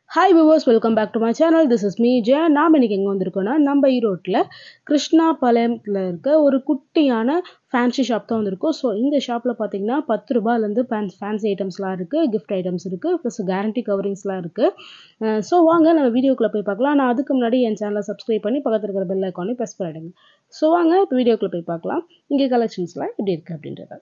Hi viewers welcome back to my channel this is me Jaya நாம் இன்னைக்கு எங்கே வந்திருக்கோம்னா நம்ம ஈரோட்டில் கிருஷ்ணா பாளையத்தில் இருக்க ஒரு குட்டியான ஃபேன்சி ஷாப் தான் வந்திருக்கோம் ஸோ இந்த ஷாப்பில் பார்த்தீங்கன்னா பத்து ரூபாயிலேருந்து ஃபேன்ஸ் ஃபேன்சி ஐட்டம்ஸ்லாம் இருக்குது கிஃப்ட் ஐட்டம்ஸ் இருக்குது ப்ளஸ் கேரண்டி கவரிங்ஸ்லாம் இருக்குது ஸோ வாங்க நம்ம வீடியோக்குள்ளே போய் பார்க்கலாம் நான் அதுக்கு முன்னாடி என் சேனலை சப்ஸ்கிரைப் பண்ணி பக்கத்தில் இருக்கிற பெல் ஐக்கானே ப்ரெஸ் பண்ணிடுங்க ஸோ வாங்க இப்போ வீடியோக்குள்ளே போய் பார்க்கலாம் இங்கே கலெக்ஷன்ஸ்லாம் எப்படி இருக்குது அப்படின்றத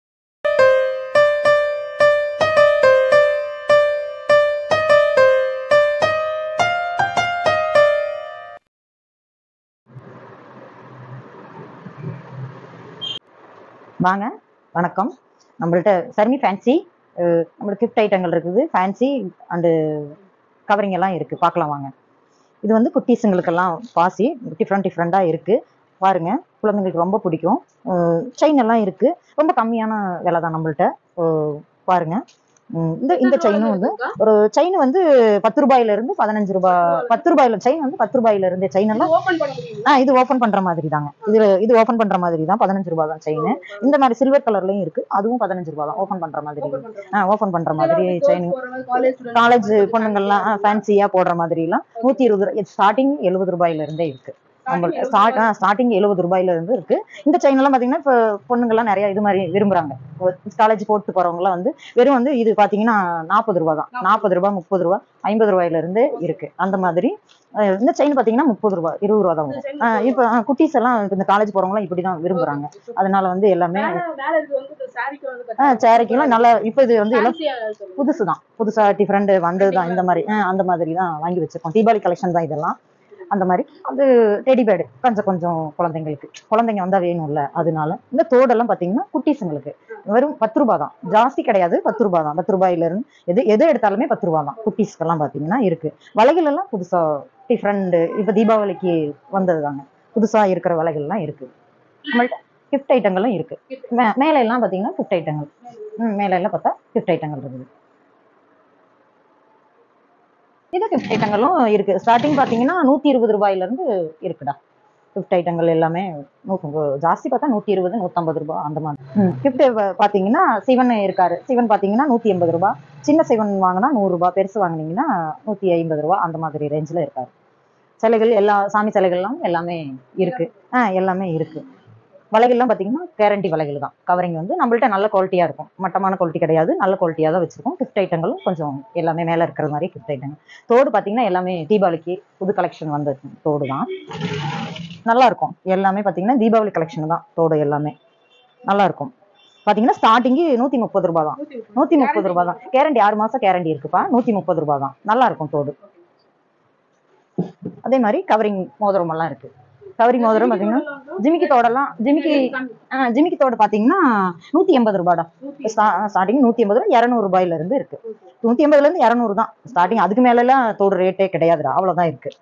வாங்க வணக்கம் நம்மள்ட்ட சர்மி ஃபேன்சி நம்மளுக்கு கிஃப்ட் ஐட்டங்கள் இருக்குது ஃபேன்சி அண்டு கவரிங் எல்லாம் இருக்குது பார்க்கலாம் வாங்க இது வந்து குட்டீஸுங்களுக்கெல்லாம் பாசி டிஃப்ரெண்ட் டிஃப்ரெண்ட்டாக இருக்குது பாருங்க குழந்தைங்களுக்கு ரொம்ப பிடிக்கும் செயின் எல்லாம் இருக்குது ரொம்ப கம்மியான விலை தான் நம்மள்ட்ட அஹ் பாருங்க உம் இந்த இந்த செயினும் வந்து ஒரு செயின் வந்து பத்து ரூபாயில இருந்து பதினஞ்சு ரூபாய் பத்து ரூபாயில செயின் வந்து பத்து ரூபாயில இருந்து செயின் எல்லாம் ஓப்பன் பண்ண முடியும் ஆ இது ஓபன் பண்ற மாதிரி தாங்க இது இது ஓபன் பண்ற மாதிரி தான் பதினஞ்சு ரூபாய் தான் செயின் இந்த மாதிரி சில்வர் கலர்லயும் இருக்கு அதுவும் பதினஞ்சு ரூபாய் தான் ஓபன் பண்ற மாதிரி ஆ ஓபன் பண்ற மாதிரி செயின் காலேஜ் பொண்ணுங்கள்லாம் ஃபேன்சியா போடுற மாதிரி எல்லாம் நூத்தி இருபது ரூபாய் ஸ்டார்டிங் எழுபது ரூபாயில இருந்தே இருக்கு நம்மள்ட்ட ஸ்டார்ட் ஸ்டார்டிங் எழுபது ரூபாயில இருந்து இருக்கு இந்த செயின் எல்லாம் பாத்தீங்கன்னா இப்போ பொண்ணுங்கள்லாம் நிறைய இது மாதிரி விரும்புறாங்க காலேஜ் போட்டு போறவங்க எல்லாம் வந்து வெறும் வந்து இது பாத்தீங்கன்னா நாற்பது ரூபாய் தான் நாற்பது ரூபாய் முப்பது ரூபாய் ஐம்பது ரூபாயில இருந்து இருக்கு அந்த மாதிரி அஹ் இந்த செயின் பாத்தீங்கன்னா முப்பது ரூபாய் இருபது ரூபா தான் வரும் ஆஹ் இப்ப ஆஹ் குட்டீஸ் எல்லாம் இப்ப இந்த காலேஜ் போறவங்க எல்லாம் இப்படிதான் விரும்புறாங்க அதனால வந்து எல்லாமே ஆஹ் சேரைக்கெல்லாம் நல்லா இப்ப இது வந்து எல்லாம் புதுசு தான் புதுசா டிஃப்ரெண்ட் வந்ததுதான் இந்த மாதிரி ஆஹ் அந்த மாதிரி தான் வாங்கி வச்சிருக்கோம் தீபாவளி கலெக்ஷன் தான் இதெல்லாம் அந்த மாதிரி அது டெடி பேடு கொஞ்சம் கொஞ்சம் குழந்தைங்களுக்கு குழந்தைங்க வந்தா வேணும்ல அதனால இந்த தோடெல்லாம் பாத்தீங்கன்னா குட்டீஸுங்களுக்கு வெறும் பத்து ரூபாய் தான் ஜாஸ்தி கிடையாது பத்து ரூபாய் தான் பத்து ரூபாயில இருந்து எது எது எடுத்தாலுமே பத்து ரூபாய் தான் குட்டீஸ்க்கெல்லாம் பாத்தீங்கன்னா இருக்கு வளைகள் எல்லாம் புதுசா டிஃப்ரெண்ட் இப்ப தீபாவளிக்கு வந்தது தாங்க புதுசா இருக்கிற வளைகள்லாம் இருக்கு நம்மள்ட்ட கிஃப்ட் ஐட்டங்களும் இருக்கு மே- மேல எல்லாம் பாத்தீங்கன்னா கிஃப்ட் ஐட்டங்கள் ம், மேல எல்லாம் பார்த்தா கிஃப்ட் ஐட்டங்கள் இருக்குது இது கிஃப்ட் ஐட்டங்களும் இருக்கு ஸ்டார்டிங் பாத்தீங்கன்னா நூத்தி இருபது ரூபாயில இருந்து இருக்குடா கிஃப்ட் ஐட்டங்கள் எல்லாமே நூத்தி ஜாஸ்தி பார்த்தா நூத்தி இருபது நூத்தம்பது ரூபாய் அந்த மாதிரி கிஃப்ட் பாத்தீங்கன்னா சிவன் இருக்காரு சிவன் பாத்தீங்கன்னா நூத்தி எண்பது ரூபாய் சின்ன சிவன் வாங்கினா நூறு ரூபாய் பெருசு வாங்குனீங்கன்னா நூத்தி ஐம்பது ரூபாய் அந்த மாதிரி ரேஞ்சில் இருக்காரு சிலைகள் எல்லா சாமி சிலைகள்லாம் எல்லாமே இருக்கு ஆ எல்லாமே இருக்கு வலைகள்லாம் பார்த்தீங்கன்னா கேரண்டி வலைகள் தான் கவரிங் வந்து நம்மள்ட்ட நல்ல குவாலிட்டியாக இருக்கும் மட்டமான குவாலிட்டி கிடையாது நல்ல குவாலிட்டியாக தான் வச்சிருக்கோம் கிஃப்ட் ஐட்டங்களும் கொஞ்சம் எல்லாமே மேலே இருக்கிற மாதிரி கிஃப்ட் ஐட்டங்கள் தோடு பார்த்தீங்கன்னா எல்லாமே தீபாவளிக்கு புது கலெக்ஷன் வந்த தோடு தான் நல்லா இருக்கும் எல்லாமே பார்த்தீங்கன்னா தீபாவளி கலெக்ஷன் தான் தோடு எல்லாமே நல்லா இருக்கும் பார்த்தீங்கன்னா ஸ்டார்டிங்கு நூற்றி முப்பது ரூபாய் தான் நூற்றி முப்பது ரூபாய் தான் கேரண்டி ஆறு மாதம் கேரண்டி இருக்குப்பா நூற்றி முப்பது ரூபாய் தான் நல்லா இருக்கும் தோடு அதே மாதிரி கவரிங் மோதிரம் எல்லாம் இருக்கு கவரிங் மோதிரம் பார்த்தீங்கன்னா ஜிமிக்கி தோடெல்லாம் ஜிமிக்கி ஆ, ஜிமிக்கி தோடு பார்த்தீங்கன்னா நூற்றி எண்பது ரூபாடா ஸ்டார்டிங் நூற்றி எண்பது ரூபா இரநூறு ரூபாயில இருந்து இருக்கு நூற்றி எண்பதுல இருந்து இரநூறு தான் ஸ்டார்டிங் அதுக்கு மேலெல்லாம் தோடு ரேட்டே கிடையாதுடா அவ்வளோதான் இருக்கு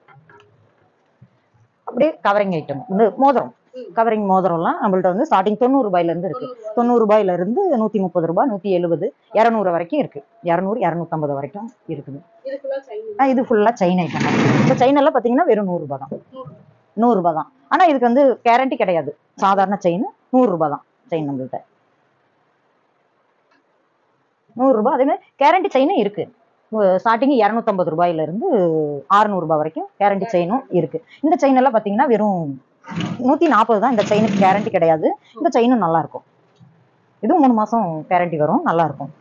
அப்படியே கவரிங் ஐட்டம் இந்த மோதிரம் கவரிங் மோதிரம்லாம் நம்மள்ட்ட வந்து ஸ்டார்டிங் தொண்ணூறு ரூபாயில இருந்து இருக்கு தொண்ணூறு ரூபாயில இருந்து நூற்றி முப்பது ரூபாய் நூற்றி எழுபது இரநூறு வரைக்கும் இருக்கு இரநூறு இரநூத்தம்பது வரைக்கும் இருக்குது ஆ, இது ஃபுல்லா செயின் ஐட்டம் இந்த செயின் எல்லாம் பார்த்தீங்கன்னா வெறும் நூறு ரூபாய் தான் நூறு ரூபாய் தான் ஆனா இதுக்கு வந்து கேரண்டி கிடையாது சாதாரண செயின் நூறு ரூபாய் தான் செயின் நம்மள்ட்ட நூறு ரூபாய் அதே மாதிரி கேரண்டி செயினும் இருக்கு ஸ்டார்டிங் இரநூத்தம்பது ரூபாயில இருந்து அறுநூறு ரூபாய் வரைக்கும் கேரண்டி செயினும் இருக்கு இந்த செயின் எல்லாம் பார்த்தீங்கன்னா வெறும் நூத்தி நாற்பது தான் இந்த செயினுக்கு கேரண்டி கிடையாது இந்த செயினும் நல்லா இருக்கும் இதுவும் மூணு மாசம் கேரண்டி வரும் நல்லா இருக்கும்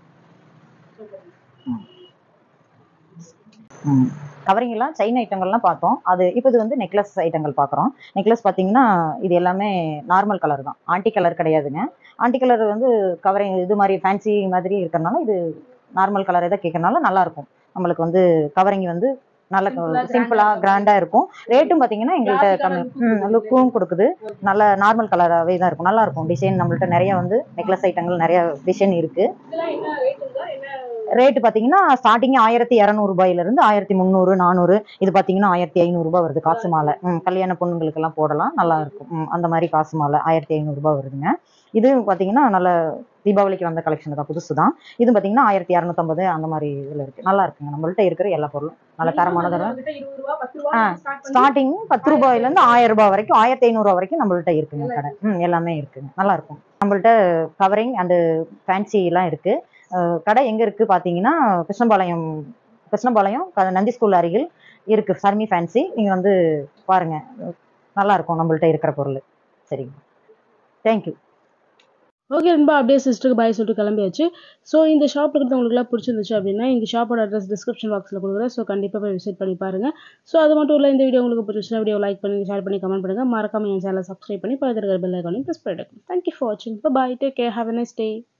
ம். கவரிங் எல்லாம் செயின் ஐட்டங்கள்லாம் பார்த்தோம் அது இப்போ இது வந்து நெக்லஸ் ஐட்டங்கள் பார்க்குறோம் நெக்லஸ் பார்த்தீங்கன்னா இது எல்லாமே நார்மல் கலர் தான் ஆன்டி கலர் கிடையாதுங்க ஆன்டி கலர் வந்து கவரிங் இது மாதிரி ஃபேன்சி மாதிரி இருக்கிறனால இது நார்மல் கலர் எதை கேட்கறனால நல்லா இருக்கும் நம்மளுக்கு வந்து கவரிங் வந்து நல்ல சிம்பிளா கிராண்டா இருக்கும் ரேட்டும் பாத்தீங்கன்னா எங்கள்கிட்ட கம்மி லுக்கும் கொடுக்குது நல்ல நார்மல் கலராகவே தான் இருக்கும் நல்லா இருக்கும் டிசைன் நம்மள்ட்ட நிறைய வந்து நெக்லஸ் ஐட்டங்கள் நிறைய டிசைன் இருக்கு ரேட்டு பார்த்தீங்கன்னா ஸ்டார்டிங் ஆயிரத்தி இரநூறுபாயில இருந்து ஆயிரத்தி முந்நூறு நானூறு இது பார்த்தீங்கன்னா ஆயிரத்தி ஐநூறுரூபா வருது காசு மாலை ம், கல்யாண பொண்ணுங்களுக்கெல்லாம் போடலாம் நல்லா இருக்கும் ம், அந்த மாதிரி காசு மாலை ஆயிரத்தி ஐநூறுரூபா வருதுங்க இது பார்த்தீங்கன்னா நல்ல தீபாவளிக்கு வந்த கலெக்ஷன் தான் புதுசு தான் இது பார்த்தீங்கன்னா ஆயிரத்தி இரநூத்தம்பது அந்த மாதிரி இதில் இருக்கு நல்லா இருக்குங்க நம்மள்ட்ட இருக்கிற எல்லா பொருளும் நல்ல தரமானதாக ஆ, ஸ்டார்டிங் பத்து ரூபாயில இருந்து ஆயிரம் ரூபாய் வரைக்கும் ஆயிரத்தி ஐநூறுரூவா வரைக்கும் நம்மள்ட்ட இருக்குங்க கடை ம் எல்லாமே இருக்குங்க நல்லா இருக்கும் நம்மள்ட்ட கவரிங் அண்டு ஃபேன்சி எல்லாம் இருக்கு அஹ் கடை எங்க இருக்கு பாத்தீங்கன்னா கிருஷ்ணபாளையம் கிருஷ்ணபாளையம் க- நந்தி ஸ்கூல் அருகில் இருக்கு சர்மி ஃபேன்சி நீங்க வந்து பாருங்க நல்லா இருக்கும் நம்மள்ட்ட இருக்கிற பொருள் சரிங்க தேங்க்யூ ஓகே நண்பா அப்படியே சிஸ்டருக்கு பாய் சொல்லிட்டு கிளம்பியாச்சு ஸோ இந்த ஷாப் இருக்கிறது உங்களுக்குலாம் பிடிச்சிருந்துச்சு அப்படின்னா இந்த ஷாப்போட அட்ரஸ் டிஸ்கிரிப்ஷன் பாக்ஸில் கொடுக்குறேன் ஸோ கண்டிப்பாக போய் விசிட் பண்ணி பாருங்க ஸோ அது மட்டும் இல்லை இந்த வீடியோ உங்களுக்கு பிடிச்சிருந்தா வீடியோ லைக் பண்ணி ஷேர் பண்ணி கமெண்ட் பண்ணுங்க மறக்காம என் சேனலை சப்ஸ்கிரைப் பண்ணி பக்கத்தில் இருக்கிற பெல் ஐக்கானையும் ப்ரெஸ் பண்ணிடுங்க தேங்க்யூ ஃபார் வாட்சிங் bye take care have a nice day